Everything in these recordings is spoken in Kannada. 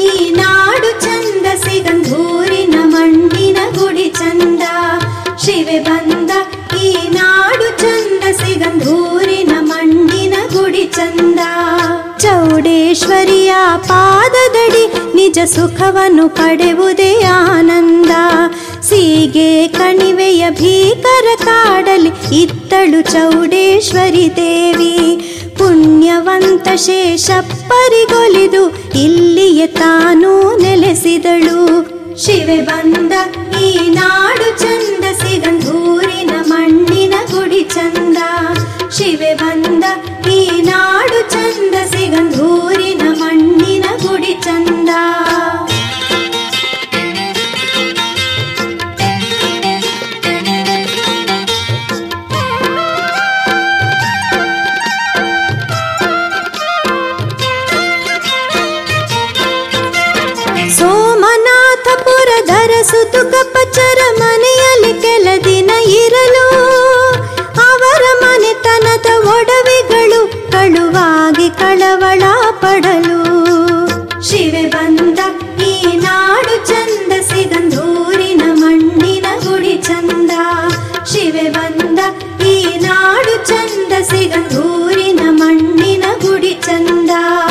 ಈ ನಾಡು ಚಂದ ಸಿಗಂಧೂರಿನ ಮಣ್ಣಿನ ಗುಡಿ ಚಂದ ಶಿವೆ ಬಂದ ಈ ನಾಡು ಚಂದ ಸಿಗಂಧೂರಿನ ಮಣ್ಣಿನ ಗುಡಿ ಚಂದ ಚೌಡೇಶ್ವರಿಯ ಪಾದದಡಿ ನಿಜ ಸುಖವನ್ನು ಪಡೆವುದೇ ಆನಂದ ಸೀಗೆ ಕಣಿವೆಯ ಭೀಕರ ಕಾಡಲಿ ಇತ್ತಳು ಚೌಡೇಶ್ವರಿ ದೇವಿ ಪುಣ್ಯವಂತ ಶೇಷಪ್ಪರಿಗೊಲಿದು ಇಲ್ಲಿಯೇ ತಾನೂ ನೆಲೆಸಿದಳು ಶಿವೆ ಬಂದ ಈ ನಾಡು ಚಂದ ಸಿಗಂಧೂರಿನ ಮಣ್ಣಿನ ಗುಡಿ ಚಂದ ಶಿವೆ ಬಂದ ಈ ನಾಡು ಚಂದ ಸಿಗಂಧೂರಿನ ಮಣ್ಣಿನ ಗುಡಿ ಚಂದ ಸೋಮನಾಥಪುರಧರ ಸುತುಕಪಚರ ಮನೆಯಲ್ಲಿ ಕೆಲ ದಿನ ಇರಲು ಅವರ ಮನೆತನದ ಒಡವೆಗಳು ಕಳುವಾಗಿ ಕಳವಳ ಪಡಲು ಶಿವೆ ಬಂದ ಈ ನಾಡು ಚಂದ ಸಿಗಂಧೂರಿನ ಮಣ್ಣಿನ ಗುಡಿ ಚಂದ ಶಿವೆ ಬಂದ ಈ ನಾಡು ಚಂದ ಸಿಗಂಧೂರಿನ ಮಣ್ಣಿನ ಗುಡಿ ಚಂದ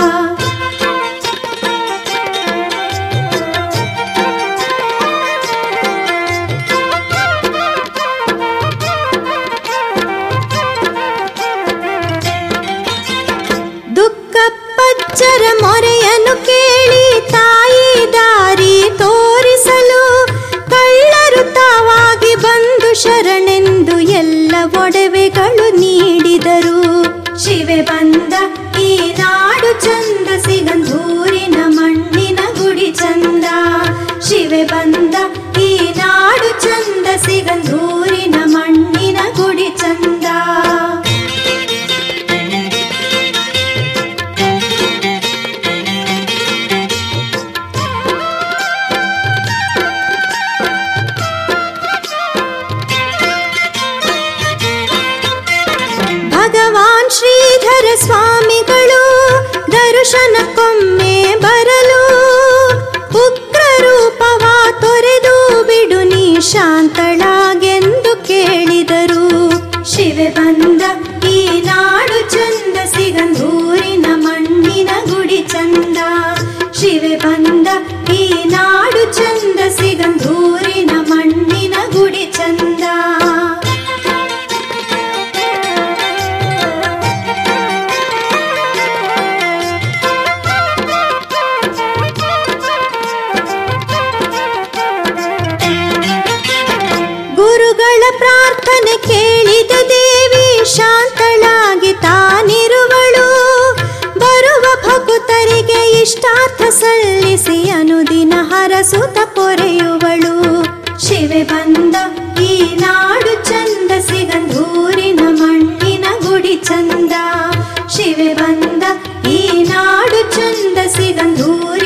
ದುಃಖಪ್ಪಚ್ಚರ ಮೊರೆಯನ್ನು ಕೇಳಿ ತಾಯಿ ದಾರಿ ತೋರಿಸಲು ಕಳ್ಳರು ತಾವಾಗಿ ಬಂದು ಶರಣೆಂದು ಎಲ್ಲ ಒಡವೆಗಳು ನೀಡಿದರು ಶಿವೆ ಬಂದ ಈ ನಾಡು ಚಂದ ಸಿಗಂಧೂರಿನ ಮಣ್ಣಿನ ಗುಡಿ ಚಂದ ಶಿವೆ ಬಂದ ಈ ನಾಡು ಚಂದ ಸಿಗಂಧೂರಿನ ಮಣ್ಣಿನ ಗುಡಿ ಚಂದ ಭಗವಾನ್ ಶ್ರೀಧರ ಸ್ವಾಮಿಗಳು ದರ್ಶನಕ್ಕೊಮ್ಮೆ ಬರಲು ಉಗ್ರ ರೂಪವ ತೊರೆದು ಬಿಡು ನೀ ಶಾಂತಳಾಗೆಂದು ಕೇಳಿದರು ಶಿವೆ ಬಂದ ಈ ನಾಡು ಚಂದ ಸಿಗಂಧೂರಿನ ಮಣ್ಣಿನ ಗುಡಿ ಚಂದ ಶಿವೆ ಬಂದ ಈ ನಾಡು ಚಂದ ಸಿಗಂಧೂರಿನ ಮಣ್ಣಿನ ಗುಡಿ ಚಂದ ಗುರುಗಳ ಪ್ರಾರ್ಥನೆ ಕೇಳಿದ ದೇವಿ ಶಾಂತಳಾಗಿ ತಾನಿರುವಳು ಬರುವ ಭಕ್ತರಿಗೆ ಇಷ್ಟಾರ್ಥ ಸಲ್ಲಿಸಿ ಅನುದಿನ ಹರಸುತ ಪೊರೆಯುವಳು ಶಿವೆ ಬಂದ ಈ ನಾಡು ಚಂದ ಸಿಗಂಧೂರಿನ ಮಣ್ಣಿನ ಗುಡಿ ಚಂದ ಶಿವೆ ಬಂದ ಈ ನಾಡು ಚಂದ ಸಿಗಂಧೂರಿನ